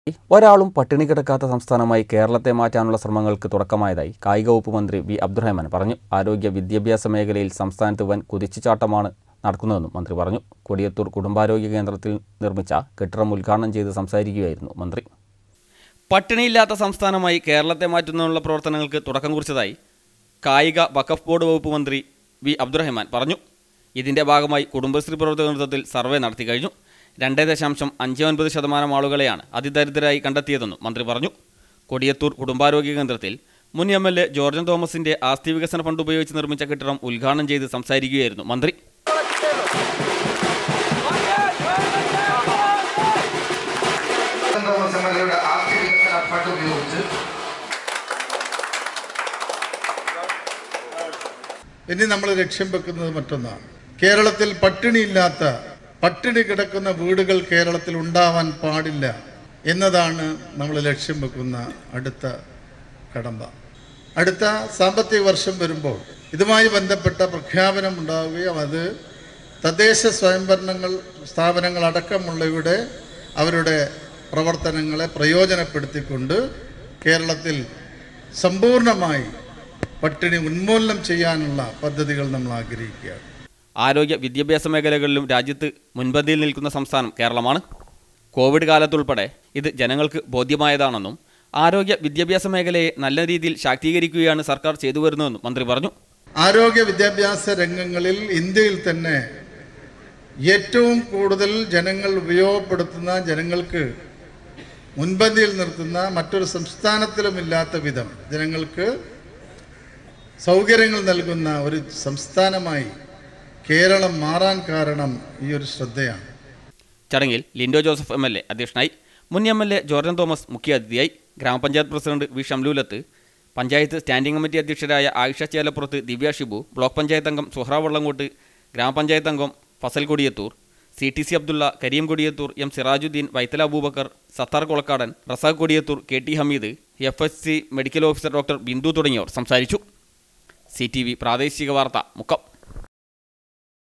ഒരാളും പട്ടിണി കിടക്കാത്ത സംസ്ഥാനമായി കേരളത്തെ മാറ്റാനുള്ള ശ്രമങ്ങൾക്ക് തുടക്കമായതായി കായിക വകുപ്പ് മന്ത്രി വി അബ്ദുറഹ്മാൻ പറഞ്ഞു ആരോഗ്യ വിദ്യാഭ്യാസ മേഖലയിൽ സംസ്ഥാനത്ത് വൻ കുതിച്ചുചാട്ടമാണ് നടക്കുന്നതെന്നും മന്ത്രി പറഞ്ഞു കൊടിയത്തൂർ കുടുംബാരോഗ്യ കേന്ദ്രത്തിൽ നിർമ്മിച്ച കെട്ടിടം ഉദ്ഘാടനം ചെയ്ത് സംസാരിക്കുകയായിരുന്നു മന്ത്രി പട്ടിണിയില്ലാത്ത സംസ്ഥാനമായി കേരളത്തെ മാറ്റുന്നതിനുള്ള പ്രവർത്തനങ്ങൾക്ക് തുടക്കം കുറിച്ചതായി കായിക വഖഫ് ബോർഡ് വകുപ്പ് മന്ത്രി വി അബ്ദുറഹ്മാൻ പറഞ്ഞു ഇതിന്റെ ഭാഗമായി കുടുംബശ്രീ പ്രവർത്തക നേതൃത്വത്തിൽ സർവേ നടത്തി കഴിഞ്ഞു രണ്ട് ദശാംശം അഞ്ച് ഒൻപത് ശതമാനം ആളുകളെയാണ് അതിദരിദ്രരായി കണ്ടെത്തിയതെന്നും മന്ത്രി പറഞ്ഞു കൊടിയത്തൂർ കുടുംബാരോഗ്യ കേന്ദ്രത്തിൽ മുൻ എം എൽ എ ജോർജൻ തോമസിന്റെ ആസ്തി വികസന ഫണ്ട് ഉപയോഗിച്ച് നിർമ്മിച്ച കെട്ടിടം ഉദ്ഘാടനം ചെയ്ത് സംസാരിക്കുകയായിരുന്നു മന്ത്രി തോമസ് എം എൽ എയുടെ ആസ്തി വികസന ഫണ്ട് ഉപയോഗിച്ച് ഇനി നമ്മൾ ലക്ഷ്യം വെക്കുന്നത് മറ്റൊന്നാണ് കേരളത്തിൽ പട്ടിണിയില്ലാത്ത പട്ടിണി കിടക്കുന്ന വീടുകൾ കേരളത്തിൽ ഉണ്ടാവാൻ പാടില്ല എന്നതാണ് നമ്മൾ ലക്ഷ്യം വെക്കുന്ന അടുത്ത കടമ്പ അടുത്ത സാമ്പത്തിക വർഷം വരുമ്പോൾ ഇതുമായി ബന്ധപ്പെട്ട പ്രഖ്യാപനം ഉണ്ടാവുകയും അത് തദ്ദേശ സ്വയംഭരണങ്ങൾ സ്ഥാപനങ്ങൾ അടക്കമുള്ളവയുടെ അവരുടെ പ്രവർത്തനങ്ങളെ പ്രയോജനപ്പെടുത്തിക്കൊണ്ട് കേരളത്തിൽ സമ്പൂർണ്ണമായി പട്ടിണി ഉന്മൂലനം ചെയ്യാനുള്ള പദ്ധതികൾ നമ്മൾ ആഗ്രഹിക്കുകയാണ് ആരോഗ്യ വിദ്യാഭ്യാസ മേഖലകളിലും രാജ്യത്ത് മുൻപന്തിയിൽ നിൽക്കുന്ന സംസ്ഥാനം കേരളമാണ് കോവിഡ് കാലത്തുൾപ്പെടെ ഇത് ജനങ്ങൾക്ക് ബോധ്യമായതാണെന്നും ആരോഗ്യ വിദ്യാഭ്യാസ മേഖലയെ നല്ല രീതിയിൽ ശാക്തീകരിക്കുകയാണ് സർക്കാർ ചെയ്തു വരുന്നതെന്നും മന്ത്രി പറഞ്ഞു ആരോഗ്യ വിദ്യാഭ്യാസ രംഗങ്ങളിൽ ഇന്ത്യയിൽ തന്നെ ഏറ്റവും കൂടുതൽ ജനങ്ങൾ ഉപയോഗപ്പെടുത്തുന്ന ജനങ്ങൾക്ക് മുൻപന്തിയിൽ നിർത്തുന്ന മറ്റൊരു സംസ്ഥാനത്തിലും ഇല്ലാത്ത വിധം ജനങ്ങൾക്ക് സൗകര്യങ്ങൾ നൽകുന്ന ഒരു സംസ്ഥാനമായി കേരളം മാറാൻ കാരണം ഈ ഒരു ശ്രദ്ധയാണ് ചടങ്ങിൽ Linto Joseph M L A അധ്യക്ഷനായി മുൻ M L A George Thomas മുഖ്യാതിഥിയായി ഗ്രാമപഞ്ചായത്ത് president V Shamlulath panchayat standing committee അധ്യക്ഷരായ ആയിഷ ചേലപ്പുറത്ത് ദിവ്യ ഷിബു ബ്ലോക്ക് പഞ്ചായത്ത് അംഗം സുഹ്ര വള്ളങ്കോട്ട് ഗ്രാമപഞ്ചായത്ത് അംഗം Fazal Kodiyathur C T C Abdulla Kareem Kodiyathur M Sirajuddeen Vaithala Abubacker Sattar Kolakkadan Razak Kodiyathur K T Hameed F S C medical officer doctor Bindu തുടങ്ങിയവർ സംസാരിച്ചു സി ടി വി പ്രാദേശിക വാർത്ത മുക്കം